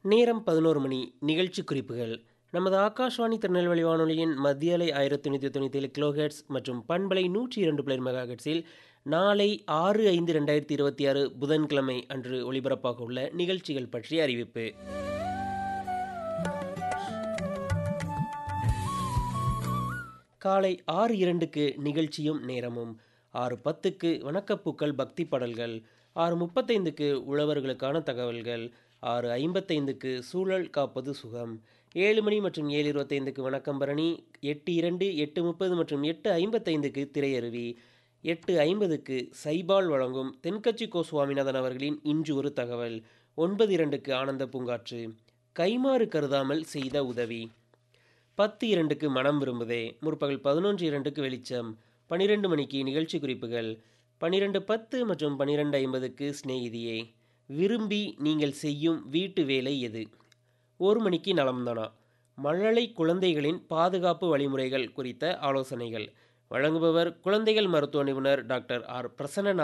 நேரம் பதினோரு மணி நிகழ்ச்சி குறிப்புகள் நமது ஆகாஷ்வாணி திருநெல்வேலி வானொலியின் மத்திய அலை ஆயிரத்தி தொண்ணூற்றி தொண்ணூற்றி ஏழு கிலோஹெட்ஸ் மற்றும் பண்பலை நூற்றி இரண்டு பிளேர் மெகாஹெட்ஸில் நாளை ஆறு ஐந்து ரெண்டாயிரத்தி இருபத்தி ஆறு புதன்கிழமை அன்று ஒளிபரப்பாக உள்ள நிகழ்ச்சிகள் பற்றிய அறிவிப்பு காலை ஆறு இரண்டுக்கு நிகழ்ச்சியும் நேரமும் ஆறு பத்துக்கு வணக்கப்பூக்கள் பக்தி பாடல்கள் ஆறு முப்பத்தைந்துக்கு உழவர்களுக்கான தகவல்கள் ஆறு ஐம்பத்தைந்துக்கு சூழல் காப்பது சுகம் ஏழு மணி மற்றும் ஏழு இருபத்தைந்துக்கு வணக்கம் பரணி எட்டு இரண்டு எட்டு முப்பது மற்றும் எட்டு ஐம்பத்தைந்துக்கு திரையருவி எட்டு ஐம்பதுக்கு சைபால் வழங்கும் தென்கட்சி கோ சுவாமிநாதன் அவர்களின் இன்று ஒரு தகவல் ஒன்பது இரண்டுக்கு ஆனந்த பூங்காற்று கைமாறு கருதாமல் செய்த உதவி பத்து இரண்டுக்கு மனம் விரும்புதே முற்பகல் பதினொன்று இரண்டுக்கு வெளிச்சம் பனிரெண்டு மணிக்கு நிகழ்ச்சி குறிப்புகள் பனிரெண்டு பத்து மற்றும் பனிரெண்டு ஐம்பதுக்கு சிநேகிதியே விரும்பி நீங்கள் செய்யும் வீட்டு வேலை எது ஒரு மணிக்கு நலம்தானா மழலை குழந்தைகளின் பாதுகாப்பு வழிமுறைகள் குறித்த ஆலோசனைகள் வழங்குபவர் குழந்தைகள் மருத்துவ நிபுணர் டாக்டர் ஆர் பிரசன்ன